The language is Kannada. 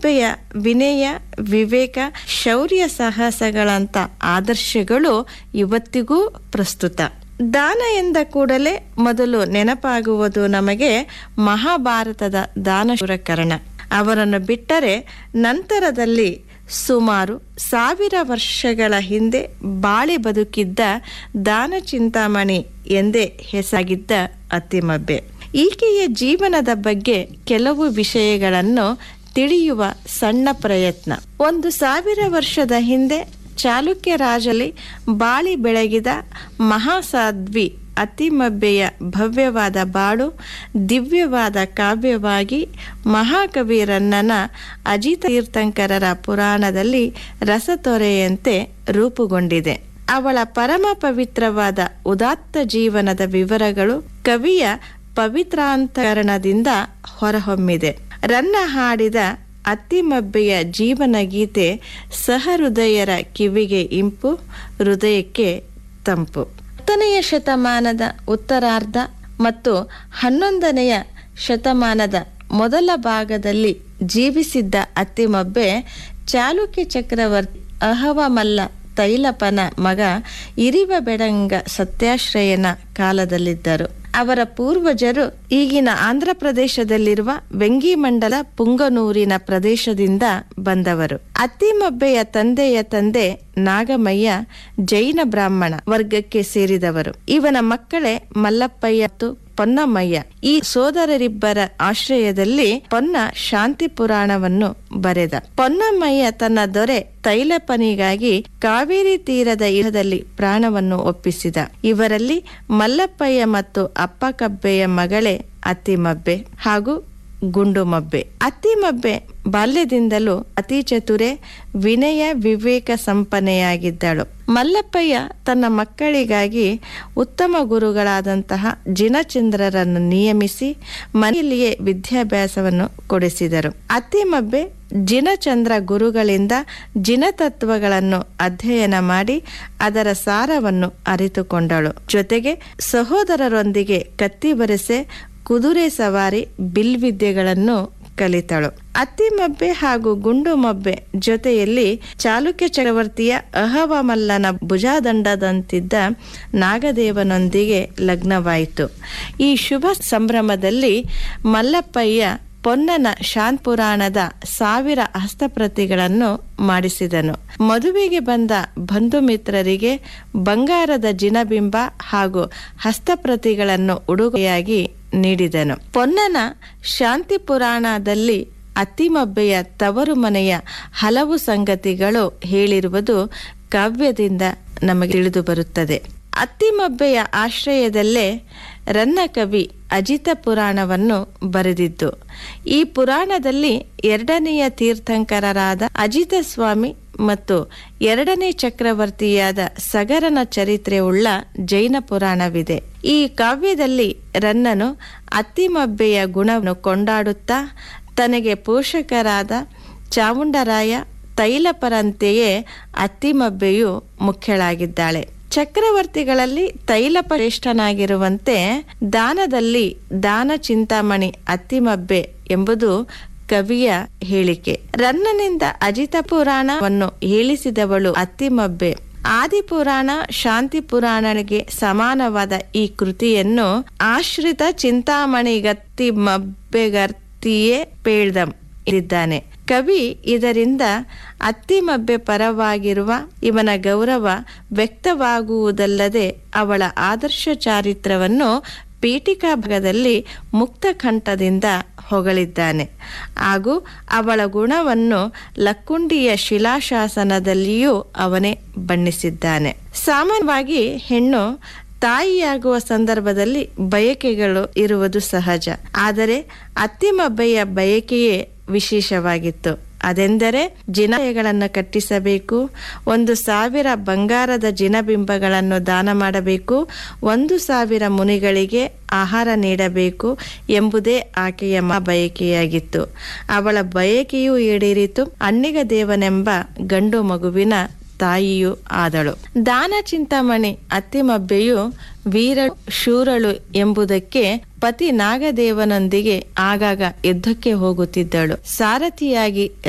ಅತ್ತಿಮಬ್ಬೆಯ ವಿನಯ ವಿವೇಕ ಶೌರ್ಯ ಸಾಹಸಗಳಂತ ಆದರ್ಶಗಳು ಇವತ್ತಿಗೂ ಪ್ರಸ್ತುತ ದಾನ ಎಂದ ಕೂಡಲೇ ಮೊದಲು ನೆನಪಾಗುವುದು ನಮಗೆ ಮಹಾಭಾರತದ ದಾನಶೂರ ಕರ್ಣ ಅವರನ್ನು ಬಿಟ್ಟರೆ ನಂತರದಲ್ಲಿ ಸುಮಾರು ಸಾವಿರ ವರ್ಷಗಳ ಹಿಂದೆ ಬಾಳಿ ಬದುಕಿದ್ದ ದಾನ ಚಿಂತಾಮಣಿ ಎಂದೇ ಹೆಸರಾಗಿದ್ದ ಅತ್ತಿಮಬ್ಬೆ ಈಕೆಯ ಜೀವನದ ಬಗ್ಗೆ ಕೆಲವು ವಿಷಯಗಳನ್ನು ತಿಳಿಯುವ ಸಣ್ಣ ಪ್ರಯತ್ನ ಒಂದು ಸಾವಿರ ವರ್ಷದ ಹಿಂದೆ ಚಾಲುಕ್ಯ ರಾಜಲಿ ಬಾಳಿ ಬೆಳಗಿದ ಮಹಾಸಾಧ್ವಿ ಅತಿಮಬ್ಬೆಯ ಭವ್ಯವಾದ ಬಾಳು ದಿವ್ಯವಾದ ಕಾವ್ಯವಾಗಿ ಮಹಾಕವಿ ರನ್ನನ ಅಜಿತ ತೀರ್ಥಂಕರರ ಪುರಾಣದಲ್ಲಿ ರಸತೊರೆಯಂತೆ ರೂಪುಗೊಂಡಿದೆ ಅವಳ ಪರಮ ಪವಿತ್ರವಾದ ಉದಾತ್ತ ಜೀವನದ ವಿವರಗಳು ಕವಿಯ ಪವಿತ್ರಾಂತರಣದಿಂದ ಹೊರಹೊಮ್ಮಿದೆ ರನ್ನ ಹಾಡಿದ ಅತ್ತಿಮಬ್ಬೆಯ ಜೀವನ ಗೀತೆ ಸಹೃದಯರ ಕಿವಿಗೆ ಇಂಪು ಹೃದಯಕ್ಕೆ ತಂಪು ಹತ್ತನೆಯ ಶತಮಾನದ ಉತ್ತರಾರ್ಧ ಮತ್ತು ಹನ್ನೊಂದನೆಯ ಶತಮಾನದ ಮೊದಲ ಭಾಗದಲ್ಲಿ ಜೀವಿಸಿದ್ದ ಅತ್ತಿಮಬ್ಬೆ ಚಾಲುಕ್ಯ ಚಕ್ರವರ್ತಿ ಅಹವಮಲ್ಲ ತೈಲಪನ ಮಗ ಇರಿವ ಬೆಡಂಗ ಸತ್ಯಾಶ್ರಯನ ಕಾಲದಲ್ಲಿದ್ದರು ಅವರ ಪೂರ್ವಜರು ಈಗಿನ ಆಂಧ್ರ ಪ್ರದೇಶದಲ್ಲಿರುವ ವೆಂಗಿಮಂಡಲ ಪುಂಗನೂರಿನ ಪ್ರದೇಶದಿಂದ ಬಂದವರು ಅತ್ತಿಮಬ್ಬೆಯ ತಂದೆಯ ತಂದೆ ನಾಗಮಯ್ಯ ಜೈನ ಬ್ರಾಹ್ಮಣ ವರ್ಗಕ್ಕೆ ಸೇರಿದವರು ಇವನ ಮಕ್ಕಳೇ ಮಲ್ಲಪ್ಪಯ್ಯ ಮತ್ತು ಪೊನ್ನಮ್ಮಯ್ಯ ಈ ಸೋದರರಿಬ್ಬರ ಆಶ್ರಯದಲ್ಲಿ ಪೊನ್ನ ಶಾಂತಿ ಪುರಾಣವನ್ನು ಬರೆದ ಪೊನ್ನಮ್ಮಯ್ಯ ತನ್ನ ದೊರೆ ತೈಲಪನಿಗಾಗಿ ಕಾವೇರಿ ತೀರದ ಇರದಲ್ಲಿ ಪ್ರಾಣವನ್ನು ಒಪ್ಪಿಸಿದ ಇವರಲ್ಲಿ ಮಲ್ಲಪ್ಪಯ್ಯ ಮತ್ತು ಅಪ್ಪಕಬ್ಬೆಯ ಮಗಳೇ ಅತ್ತಿಮಬ್ಬೆ ಹಾಗೂ ಗುಂಡುಮಬ್ಬೆ ಅತ್ತಿಮಬ್ಬೆ ಬಾಲ್ಯದಿಂದಲೂ ಅತಿ ಚತುರೆ ವಿನಯ ವಿವೇಕ ಸಂಪನ್ನೆಯಾಗಿದ್ದಳು ಮಲ್ಲಪ್ಪಯ್ಯ ತನ್ನ ಮಕ್ಕಳಿಗಾಗಿ ಉತ್ತಮ ಗುರುಗಳಾದಂತಹ ಜಿನಚಂದ್ರರನ್ನು ನಿಯಮಿಸಿ ಮನೆಯಲ್ಲಿಯೇ ವಿದ್ಯಾಭ್ಯಾಸವನ್ನು ಕೊಡಿಸಿದರು ಅತ್ತಿಮಬ್ಬೆ ಜಿನಚಂದ್ರ ಗುರುಗಳಿಂದ ಜಿನತತ್ವಗಳನ್ನು ಅಧ್ಯಯನ ಮಾಡಿ ಅದರ ಸಾರವನ್ನು ಅರಿತುಕೊಂಡಳು ಜೊತೆಗೆ ಸಹೋದರರೊಂದಿಗೆ ಕತ್ತಿ ಬರೆಸೆ ಕುದುರೆ ಸವಾರಿ ಬಿಲ್ವಿದ್ಯೆಗಳನ್ನು ಕಲಿತಳು ಅತ್ತಿಮಬ್ಬೆ ಹಾಗೂ ಗುಂಡುಮಬ್ಬೆ ಜೊತೆಯಲ್ಲಿ ಚಾಲುಕ್ಯ ಚಕ್ರವರ್ತಿಯ ಅಹವಮಲ್ಲನ ಭುಜಾದಂಡದಂತಿದ್ದ ನಾಗದೇವನೊಂದಿಗೆ ಲಗ್ನವಾಯಿತು ಈ ಶುಭ ಸಂಭ್ರಮದಲ್ಲಿ ಮಲ್ಲಪ್ಪಯ್ಯ ಪೊನ್ನನ ಶಾಂತ್ ಪುರಾಣದ ಸಾವಿರ ಹಸ್ತಪ್ರತಿಗಳನ್ನು ಮಾಡಿಸಿದನು ಮದುವೆಗೆ ಬಂದ ಬಂಧು ಮಿತ್ರರಿಗೆ ಬಂಗಾರದ ಜಿನಬಿಂಬ ಹಾಗೂ ಹಸ್ತಪ್ರತಿಗಳನ್ನು ಉಡುಗೊರೆಯಾಗಿ ನೀಡಿದನು ಪೊನ್ನನ ಶಾಂತಿ ಪುರಾಣದಲ್ಲಿ ಅತ್ತಿಮಬ್ಬೆಯ ತವರು ಮನೆಯ ಹಲವು ಸಂಗತಿಗಳು ಹೇಳಿರುವುದು ಕಾವ್ಯದಿಂದ ನಮಗೆ ತಿಳಿದು ಬರುತ್ತದೆ ಅತ್ತಿಮಬ್ಬೆಯ ಆಶ್ರಯದಲ್ಲೇ ರನ್ನ ಕವಿ ಅಜಿತ ಪುರಾಣವನ್ನು ಬರೆದಿದ್ದು ಈ ಪುರಾಣದಲ್ಲಿ ಎರಡನೆಯ ತೀರ್ಥಂಕರರಾದ ಅಜಿತ ಸ್ವಾಮಿ ಮತ್ತು ಎರಡನೇ ಚಕ್ರವರ್ತಿಯಾದ ಸಗರನ ಚರಿತ್ರೆ ಉಳ್ಳ ಜೈನ ಪುರಾಣವಿದೆ ಈ ಕಾವ್ಯದಲ್ಲಿ ರನ್ನನು ಅತ್ತಿಮಬ್ಬೆಯ ಗುಣವನ್ನು ಕೊಂಡಾಡುತ್ತಾ ತನಗೆ ಪೋಷಕರಾದ ಚಾಮುಂಡರಾಯ ತೈಲಪರಂತೆಯೇ ಅತ್ತಿಮಬ್ಬೆಯು ಮುಖ್ಯಳಾಗಿದ್ದಾಳೆ ಚಕ್ರವರ್ತಿಗಳಲ್ಲಿ ತೈಲಪ ಶ್ರೇಷ್ಠನಾಗಿರುವಂತೆ ದಾನದಲ್ಲಿ ದಾನ ಚಿಂತಾಮಣಿ ಅತ್ತಿಮಬ್ಬೆ ಎಂಬುದು ಕವಿಯ ಹೇಳಿಕೆ ರನ್ನನಿಂದ ಅಜಿತ ಪುರಾಣವನ್ನು ಹೇಳಿಸಿದವಳು ಅತ್ತಿಮಬ್ಬೆ ಆದಿಪುರಾಣ ಶಾಂತಿ ಪುರಾಣಗೆ ಸಮಾನವಾದ ಈ ಕೃತಿಯನ್ನು ಆಶ್ರಿತ ಚಿಂತಾಮಣಿಗತ್ತಿ ಮಬ್ಬೆಗರ್ತಿಯೇ ಪೇಳ್ದಂ ಇದ್ದಾನೆ ಕವಿ ಇದರಿಂದ ಅತ್ತಿಮಬ್ಬೆ ಪರವಾಗಿರುವ ಇವನ ಗೌರವ ವ್ಯಕ್ತವಾಗುವುದಲ್ಲದೆ ಅವಳ ಆದರ್ಶ ಚಾರಿತ್ರವನ್ನು ಪೀಠಿಕಾ ಭಾಗದಲ್ಲಿ ಮುಕ್ತ ಕಂಠದಿಂದ ಹೊಗಳಿದ್ದಾನೆ ಹಾಗೂ ಅವಳ ಗುಣವನ್ನು ಲಕ್ಕುಂಡಿಯ ಶಿಲಾಶಾಸನದಲ್ಲಿಯೂ ಅವನೇ ಬಣ್ಣಿಸಿದ್ದಾನೆ ಸಾಮಾನ್ಯವಾಗಿ ಹೆಣ್ಣು ತಾಯಿಯಾಗುವ ಸಂದರ್ಭದಲ್ಲಿ ಬಯಕೆಗಳು ಇರುವುದು ಸಹಜ ಆದರೆ ಅತ್ತಿಮಬ್ಬೆಯ ಬಯಕೆಯೇ ವಿಶೇಷವಾಗಿತ್ತು ಅದೆಂದರೆ ಜಿನಗಳನ್ನು ಕಟ್ಟಿಸಬೇಕು ಒಂದು ಸಾವಿರ ಬಂಗಾರದ ಜಿನಬಿಂಬಗಳನ್ನು ದಾನ ಮಾಡಬೇಕು ಒಂದು ಸಾವಿರ ಮುನಿಗಳಿಗೆ ಆಹಾರ ನೀಡಬೇಕು ಎಂಬುದೇ ಆಕೆಯ ಮ ಬಯಕೆಯಾಗಿತ್ತು ಅವಳ ಬಯಕೆಯೂ ಈಡೇರಿತು ಅಣ್ಣಿಗ ದೇವನೆಂಬ ಗಂಡು ಮಗುವಿನ ತಾಯಿಯೂ ಆದಳು ದಾನ ಚಿಂತಾಮಣಿ ಅತ್ತಿಮಬ್ಬೆಯು ವೀರಳು ಶೂರಳು ಎಂಬುದಕ್ಕೆ ಪತಿ ನಾಗದೇವನೊಂದಿಗೆ ಆಗಾಗ ಯುದ್ಧಕ್ಕೆ ಹೋಗುತ್ತಿದ್ದಳು ಸಾರಥಿಯಾಗಿ